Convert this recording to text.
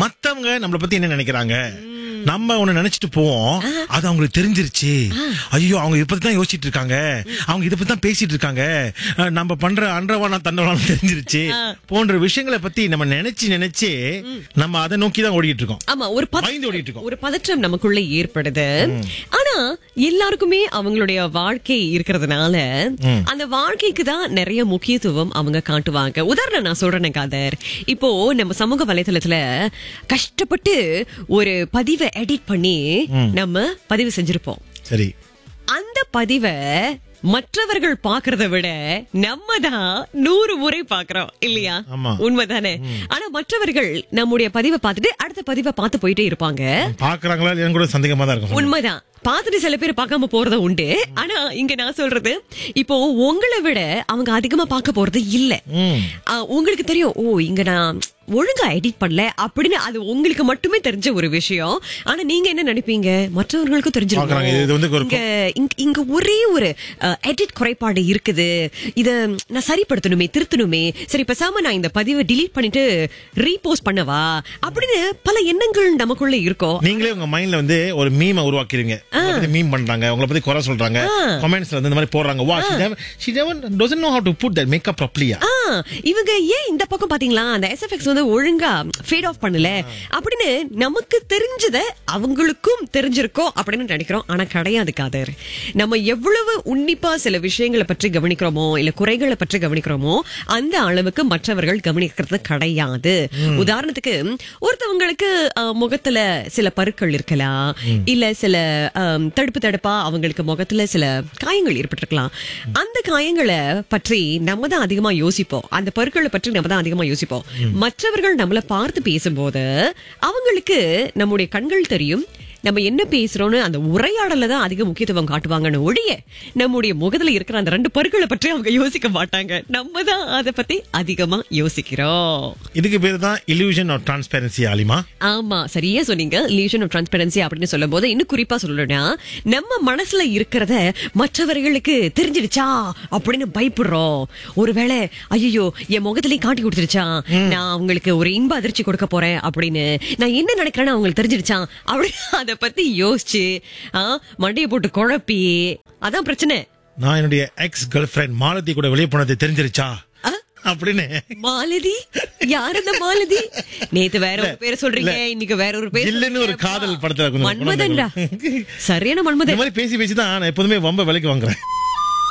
மத்தவங்க நம்மள பத்தி என்ன நினைக்கிறாங்க நம்ம ஒண்ணு நினைச்சிட்டு போவோம் அது அவங்களுக்கு தெரிஞ்சிருச்சு ஐயோ அவங்க இத பத்தி தான் யோசிச்சுட்டு இருக்காங்க அவங்க இத பத்தி தான் பேசிட்டு இருக்காங்க அஹ், நம்ம பண்ற அன்றவானா தண்டவானம் தெரிஞ்சிருச்சு போன்ற விஷயங்களை பத்தி நம்ம நினைச்சு நினைச்சு நம்ம அதை நோக்கி தான் ஓடிட்டு இருக்கோம் ஆமா ஒரு பத- பயந்து ஓடிட்டு இருக்கோம் ஒரு பதற்றம் நமக்குள்ள ஏற்படுது ஆனா எல்லாருக்குமே அவங்களுடைய வாழ்க்கை இருக்கிறதுனால அந்த வாழ்க்கைக்கு தான் நிறைய முக்கியத்துவம் அவங்க காட்டுவாங்க உதாரணம் நான் சொல்றேன் காதர் இப்போ நம்ம சமூக வலைதளத்துல கஷ்டப்பட்டு ஒரு பதிவை எடிட் பண்ணி நம்ம பதிவு செஞ்சிருப்போம் சரி அந்த பதிவை மற்றவர்கள் பாக்குறத விட நம்ம தான் நூறு முறை பாக்குறோம் இல்லையா ஆமா. உண்மைதானே ஆனா மற்றவர்கள் நம்முடைய பதிவை பார்த்துட்டு அடுத்த பதிவை பார்த்து போயிட்டே இருப்பாங்க பாக்குறாங்களா இல்லையான்னு கூட சந்தேகமா தான் இருக்கும் உண்மைதான் பார்த்துட்டு சில பேர் பார்க்காம போறதும் உண்டு ஆனா இங்க நான் சொல்றது இப்போ உங்களை விட அவங்க அதிகமா பார்க்க போறது இல்ல ம். ஆ, உங்களுக்கு தெரியும் ஓ இங்க நான் ஒழுங்கா எடிட் பண்ணல அப்படின்னு அது உங்களுக்கு மட்டுமே தெரிஞ்ச ஒரு விஷயம் ஆனா நீங்க என்ன நினைப்பீங்க மற்றவர்களுக்கும் பார்க்கறாங்க. இது வந்து தெரிஞ்சிருக்கும் ஒரு இங்க இங்க- இங்க ஒரே ஒரு எடிட் குறைபாடு இருக்குது இத நான் சரிப்படுத்தணுமே திருத்தணுமே சரி பேசாம நான் இந்த பதிவை delete பண்ணிட்டு ரீபோஸ்ட் பண்ணவா அப்படின்னு பல எண்ணங்கள் நமக்குள்ள இருக்கும் நீங்களே உங்க மைண்ட்ல வந்து ஒரு மீமை உருவாக்கிருங்க மீம் பண்றாங்க உங்களை பத்தி குறை சொல்றாங்க கமெண்ட்ஸ்ல வந்து இந்த மாதிரி போடுறாங்க வா she never she never doesn't know how to put that makeup properly ஆ, இவங்க ஏன் இந்த பக்கம் பாத்தீங்களா அந்த எஸ்எஃப்எக்ஸ் வந்து ஒழுங்கா ஃபேட் ஆஃப் பண்ணல அப்படின்னு நமக்கு தெரிஞ்சத அவங்களுக்கும் தெரிஞ்சிருக்கோம் அப்படின்னு நினைக்கிறோம் ஆனா கிடையாது காதர் நம்ம எவ்வளவு உன்னிப்பா சில விஷயங்களை பற்றி கவனிக்கிறோமோ இல்ல குறைகளை பற்றி கவனிக்கிறோமோ அந்த அளவுக்கு மற்றவர்கள் கவனிக்கிறது கிடையாது உதாரணத்துக்கு ஒருத்தவங்களுக்கு ஆ, முகத்துல சில பருக்கள் இருக்கலாம் இல்ல சில ஆம், தடுப்பு தடுப்பா அவங்களுக்கு முகத்துல சில காயங்கள் ஏற்பட்டிருக்கலாம் அந்த காயங்களை பற்றி நம்ம தான் அதிகமா யோசிப்போம் அந்த பருக்களை பற்றி நம்ம தான் அதிகமா யோசிப்போம் மற்றவர்கள் நம்மள பார்த்து பேசும்போது அவங்களுக்கு நம்முடைய கண்கள் தெரியும் நம்ம என்ன பேசுறோம்னு அந்த உரையாடல தான் அதிக முக்கியத்துவம் காட்டுவாங்கன்னு ஒழிய நம்முடைய முகத்துல இருக்கிற அந்த ரெண்டு பருக்களை பற்றி அவங்க யோசிக்க மாட்டாங்க நம்ம தான் அதை பத்தி அதிகமா யோசிக்கிறோம் இதுக்கு பேரு தான் illusion of transparency ஆலிமா ஆமா சரியா சொன்னீங்க லீஷன் ஆஃப் டிரான்ஸ்பரன்சி அப்படின்னு சொல்லும் போது இன்னும் குறிப்பா சொல்லணும்னா நம்ம மனசுல இருக்கிறத மற்றவர்களுக்கு தெரிஞ்சிடுச்சா அப்படின்னு பயப்படுறோம் ஒருவேளை ஐயோ என் முகத்திலேயே காட்டி கொடுத்துருச்சா நான் அவங்களுக்கு ஒரு இன்ப அதிர்ச்சி கொடுக்க போறேன் அப்படின்னு நான் என்ன நினைக்கிறேன்னு அவங்களுக்கு தெரிஞ்சிடுச்சா அப்படி அத பத்தி யோசிச்சு ஆ, மண்டையை போட்டு குழப்பி அதான் பிரச்சனை நான் என்னுடைய எக்ஸ் கேர்ள் ஃபிரெண்ட் மாலதி கூட வெளியே போனது தெரிஞ்சிருச்சா ஆ? அப்படின்னு மாலதி யார் அந்த மாலதி நேத்து வேற ஒரு பேரை சொல்றீங்க இல்ல. இன்னைக்கு வேற ஒரு பேர் ஜில்லுன்னு ஒரு காதல் படத்துல கொஞ்சம் மன்மதன்டா சரியான இந்த மன்மதன் மாதிரி பேசி பேசி தான் நான் எப்போதுமே வம்ப விலைக்கு வாங்குறேன்